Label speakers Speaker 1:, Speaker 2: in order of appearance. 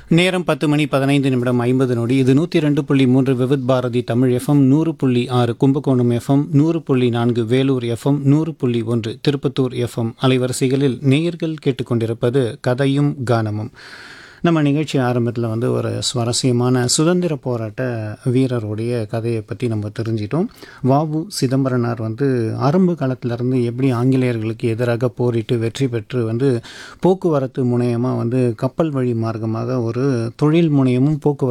Speaker 1: நேரம் பத்து மணி பதினைந்து நிமிடம் ஐம்பது நொடி இது நூற்றி ரெண்டு புள்ளி மூன்று விவித் பாரதி தமிழ் எஃப்எம் நூறு புள்ளி ஆறு கும்பகோணம் எஃப்எம் நூறு புள்ளி நான்கு வேலூர் எஃப்எம் நூறு புள்ளி ஒன்று திருப்பத்தூர் எஃப்எம் அலைவரிசைகளில் நேயர்கள் கேட்டுக்கொண்டிருப்பது கதையும் கானமும் நம்ம நிகழ்ச்சி ஆரம்பத்தில் வந்து ஒரு சுவாரஸ்யமான சுதந்திர போராட்ட வீரருடைய கதையை பற்றி நம்ம தெரிஞ்சிட்டோம் வாவு சிதம்பரனார் வந்து ஆரம்ப காலத்திலேருந்து எப்படி ஆங்கிலேயர்களுக்கு எதிராக போரிட்டு வெற்றி பெற்று வந்து போக்குவரத்து முனையமாக வந்து கப்பல் வழி மார்க்கமாக ஒரு தொழில் முனையமும் போக்குவரத்து